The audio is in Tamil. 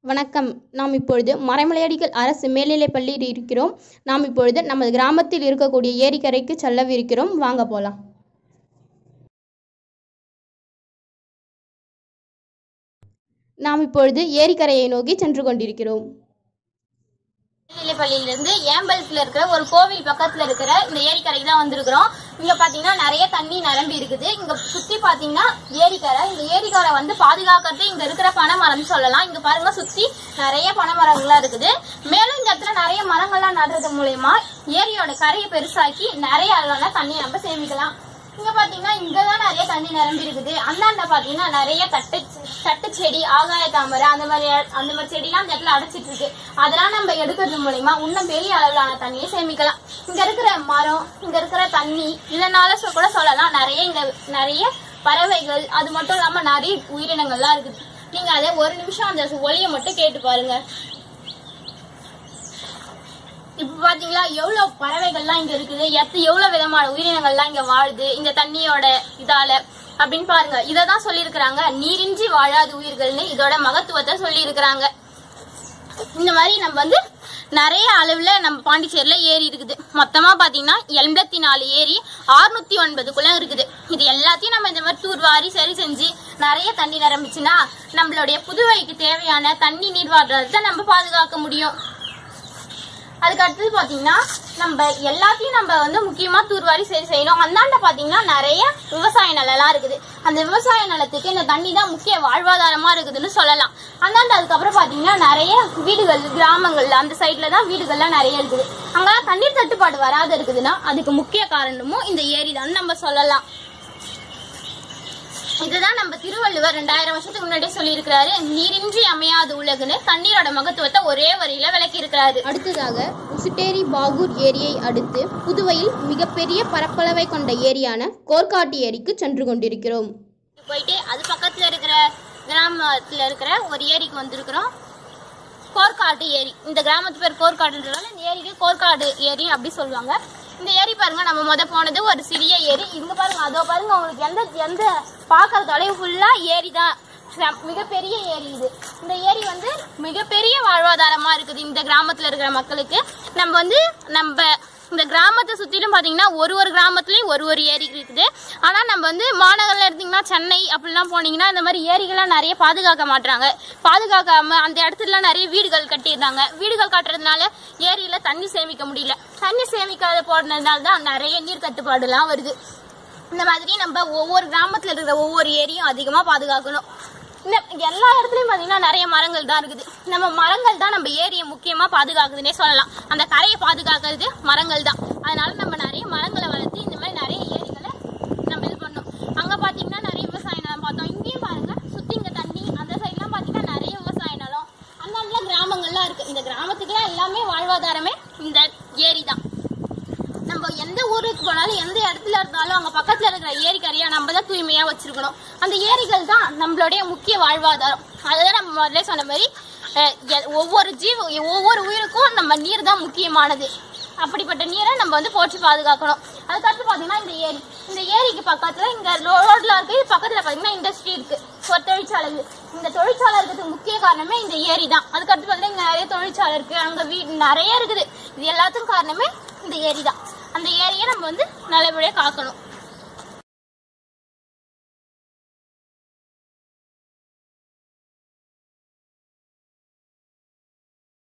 வணக்கம் நாம் இப்பொழுது மறைமலையடிகள் அரசு மேல்நிலைப் பள்ளியில் இருக்கிறோம் நாம் இப்பொழுது நமது கிராமத்தில் இருக்கக்கூடிய ஏரிக்கரைக்கு செல்லவிருக்கிறோம் வாங்க போகலாம் நாம் இப்பொழுது ஏரிக்கரையை நோக்கி சென்று கொண்டிருக்கிறோம் பள்ளியிலிருந்து ஏம்பலத்துல இருக்கிற ஒரு கோவில் பக்கத்துல இருக்கிற இந்த ஏரிக்கரைக்கு தான் வந்திருக்கிறோம் இங்க பாத்தீங்கன்னா நிறைய தண்ணி நிரம்பி இருக்குது இங்க சுத்தி பாத்தீங்கன்னா ஏரிக்கரை இந்த ஏரிக்கரை வந்து பாதுகாக்கிறது இங்க இருக்கிற பனைமரம்னு சொல்லலாம் இங்க பாருங்க சுத்தி நிறைய பனைமரங்கள்லாம் இருக்குது மேலும் இந்த இடத்துல நிறைய மரங்கள்லாம் நடுறது மூலயமா ஏரியோட கரையை பெருசாக்கி நிறைய அளவான தண்ணியை நம்ம சேமிக்கலாம் இங்க பாத்தீங்கன்னா இங்கதான் நிறைய தண்ணி நிரம்பி இருக்குது அந்தாண்ட பாத்தீங்கன்னா நிறைய தட்டு தட்டு செடி ஆகாய தாமரை அந்த மாதிரி அந்த மாதிரி செடிலாம் அந்த இடத்துல அடைச்சிட்டு இருக்கு அதெல்லாம் நம்ம எடுக்கிறது மூலயமா இன்னும் பெரிய அளவிலான தண்ணியை சேமிக்கலாம் இங்க இருக்கிற மரம் இங்க இருக்கிற தண்ணி இதனால சொ- கூட சொல்லலாம் நிறைய இங்க நிறைய பறவைகள் அது மட்டும் இல்லாம நிறைய உயிரினங்கள்லாம் இருக்குது நீங்க அதை ஒரு நிமிஷம் அந்த ஒளியை மட்டும் கேட்டு பாருங்க இப்ப பாத்தீங்களா எவ்வளவு பறவைகள்லாம் இங்க இருக்குது எத்த எவ்வளவு விதமான உயிரினங்கள்லாம் இங்க வாழுது இந்த தண்ணியோட இதால அப்படின்னு பாருங்க இததான் சொல்லியிருக்கிறாங்க நீரின்றி வாழாத உயிர்கள்னு இதோட மகத்துவத்தை சொல்லியிருக்கிறாங்க இந்த மாதிரி நம்ம வந்து நிறைய அளவுல நம்ம பாண்டிச்சேரியில ஏரி இருக்குது மொத்தமா பாத்தீங்கன்னா எண்பத்தி நாலு ஏரி அறுநூத்தி ஒன்பது குளம் இருக்குது இது எல்லாத்தையும் நம்ம இந்த மாதிரி தூர்வாரி சரி செஞ்சு நிறைய தண்ணி நிரம்பிச்சுன்னா நம்மளுடைய புதுவைக்கு தேவையான தண்ணி நீர்வாடுறதை நம்ம பாதுகாக்க முடியும் அதுக்கு அடுத்தது பாத்தீங்கன்னா நம்ம எல்லாத்தையும் நம்ம வந்து முக்கியமா தூர்வாரி சரி செய்யணும் அந்தாண்ட பாத்தீங்கன்னா நிறைய விவசாய நிலம்லாம் இருக்குது அந்த விவசாய நிலத்துக்கு இந்த தண்ணி தான் முக்கிய வாழ்வாதாரமா இருக்குதுன்னு சொல்லலாம் அந்தாண்ட அதுக்கப்புறம் பாத்தீங்கன்னா நிறைய வீடுகள் கிராமங்கள்ல அந்த சைட்ல தான் வீடுகள்லாம் நிறைய இருக்குது அங்கெல்லாம் தண்ணீர் தட்டுப்பாடு வராது இருக்குதுன்னா அதுக்கு முக்கிய காரணமும் இந்த ஏரி தான் நம்ம சொல்லலாம் இதுதான் நம்ம திருவள்ளுவர் ரெண்டாயிரம் வருஷத்துக்கு முன்னாடியே சொல்லியிருக்கிறாரு நீரின்றி அமையாது உலகுன்னு தண்ணீரோட மகத்துவத்தை ஒரே வரியில விளக்கி இருக்கிறாரு அடுத்ததாக உசுட்டேரி பாகூர் ஏரியை அடுத்து புதுவையில் மிகப்பெரிய பரப்பளவை கொண்ட ஏரியான கோர்க்காட்டு ஏரிக்கு சென்று கொண்டிருக்கிறோம் போயிட்டு அது பக்கத்துல இருக்கிற கிராமத்துல இருக்கிற ஒரு ஏரிக்கு வந்திருக்கிறோம் கோர்க்காடு ஏரி இந்த கிராமத்து பேர் கோர்க்காடுன்றதால இந்த ஏரிக்கு கோர்க்காடு ஏரி அப்படி சொல்லுவாங்க இந்த ஏரி பாருங்க நம்ம முத போனது ஒரு சிறிய ஏரி இங்க பாருங்க அதோ பாருங்க உங்களுக்கு எந்த எந்த பாக்குற தொலைவு ஃபுல்லா ஏரி தான் ச- மிகப்பெரிய ஏரி இது இந்த ஏரி வந்து மிகப்பெரிய வாழ்வாதாரமா இருக்குது இந்த கிராமத்துல இருக்கிற மக்களுக்கு நம்ம வந்து நம்ம இந்த கிராமத்தை சுத்திலும் பாத்தீங்கன்னா ஒரு ஒரு கிராமத்துலயும் ஒரு ஒரு ஏரி இருக்குது ஆனா நம்ம வந்து மாநகர்ல எடுத்தீங்கன்னா சென்னை அப்படிலாம் போனீங்கன்னா இந்த மாதிரி ஏரிகள்லாம் நிறைய பாதுகாக்க மாட்டாங்க பாதுகாக்காம அந்த இடத்துல நிறைய வீடுகள் கட்டிடுறாங்க வீடுகள் கட்டுறதுனால ஏரியில தண்ணி சேமிக்க முடியல தண்ணி சேமிக்காத போடுறதுனால தான் நிறைய நீர் தட்டுப்பாடுலாம் வருது இந்த மாதிரி நம்ம ஒவ்வொரு கிராமத்துல இருக்கிற ஒவ்வொரு ஏரியும் அதிகமா பாதுகாக்கணும் இந்த இங்க எல்லா இடத்துலயும் பாத்தீங்கன்னா நிறைய மரங்கள் தான் இருக்குது நம்ம மரங்கள் தான் நம்ம ஏரியை முக்கியமா பாதுகாக்குதுன்னே சொல்லலாம் அந்த கரையை பாதுகாக்கிறது மரங்கள் தான் அதனால நம்ம நிறைய மரங்களை வளர்த்து இந்த மாதிரி நிறைய ஏரிகளை நம்ம இது பண்ணோம் அங்க பாத்தீங்கன்னா நிறைய விவசாய நிலம் பார்த்தோம் இங்கேயும் பாருங்க சுத்தி இங்க தண்ணி அந்த சைட்லாம் பாத்தீங்கன்னா நிறைய விவசாய நிலம் அந்த இடத்துல கிராமங்கள்லாம் இருக்கு இந்த கிராமத்துக்குலாம் எல்லாமே வாழ்வாதாரமே இந்த ஏரி தான் நம்ம எந்த ஊருக்கு போனாலும் எந்த இடத்துல இருந்தாலும் அங்க பக்கத்துல இருக்கிற ஏரிக்கரையா நம்ம தான் தூய்மையா வச்சிருக்கணும் அந்த ஏரிகள் தான் நம்மளுடைய முக்கிய வாழ்வாதாரம் அதுதான் நம்ம முதல்ல சொன்ன மாதிரி அஹ், எ- ஒவ்வொரு ஜீவ ஒவ்வொரு உயிருக்கும் நம்ம நீர் தான் முக்கியமானது அப்படிப்பட்ட நீரை நம்ம வந்து போற்றி பாதுகாக்கணும் அதுக்கடுத்து பாத்தீங்கன்னா இந்த ஏரி இந்த ஏரிக்கு பக்கத்துல இங்க ரோட்ல இருக்கு இது பக்கத்துல பாத்தீங்கன்னா இண்டஸ்ட்ரி இருக்கு ஒரு தொழிற்சாலை இருக்கு. இந்த தொழிற்சாலை இருக்கிறதுக்கு முக்கிய காரணமே இந்த ஏரி தான் அதுக்கடுத்து பாத்தீங்கன்னா இங்க நிறைய தொழிற்சாலை இருக்கு அங்க வீடு நிறைய இருக்குது இது எல்லாத்துக்கும் காரணமே இந்த ஏரி தான் அந்த ஏரியை நம்ம வந்து நல்லபடியா காக்கணும்